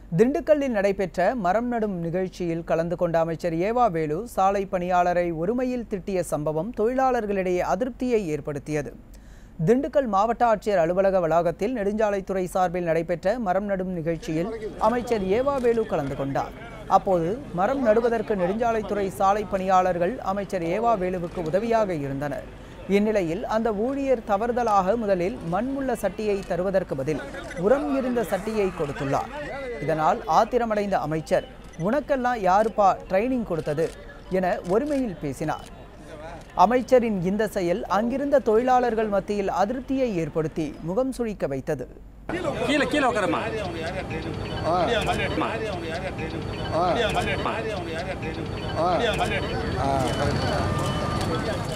திண்டுக்கல்லில் நடைபெற்ற மரம் நடும் நிகழ்ச்சியில் கலந்து கொண்ட அமைச்சர் ஏவா வேலு சாலை பணியாளரை ஒருமையில் திட்டிய சம்பவம் தொழிலாளர்களிடையே அதிருப்தியை ஏற்படுத்தியது திண்டுக்கல் மாவட்ட ஆட்சியர் அலுவலக வளாகத்தில் நெடுஞ்சாலைத்துறை சார்பில் நடைபெற்ற மரம் நடும் நிகழ்ச்சியில் அமைச்சர் ஏவா வேலு கலந்து கொண்டார் அப்போது மரம் நடுவதற்கு நெடுஞ்சாலைத்துறை சாலை பணியாளர்கள் அமைச்சர் ஏவா வேலுவுக்கு உதவியாக இருந்தனர் இந்நிலையில் அந்த ஊழியர் தவறுதலாக முதலில் மண்முள்ள சட்டியை தருவதற்கு பதில் உரம் இருந்த சட்டியை கொடுத்துள்ளார் இதனால் ஆத்திரமடைந்த அமைச்சர் உனக்கெல்லாம் யாருப்பா ட்ரைனிங் கொடுத்தது என ஒருமையில் பேசினார் அமைச்சரின் இந்த செயல் அங்கிருந்த தொழிலாளர்கள் மத்தியில் அதிருப்தியை ஏற்படுத்தி முகம் சுழிக்க வைத்தது கீழே கீழே உட்காரம்மா ஆ கரெக்ட்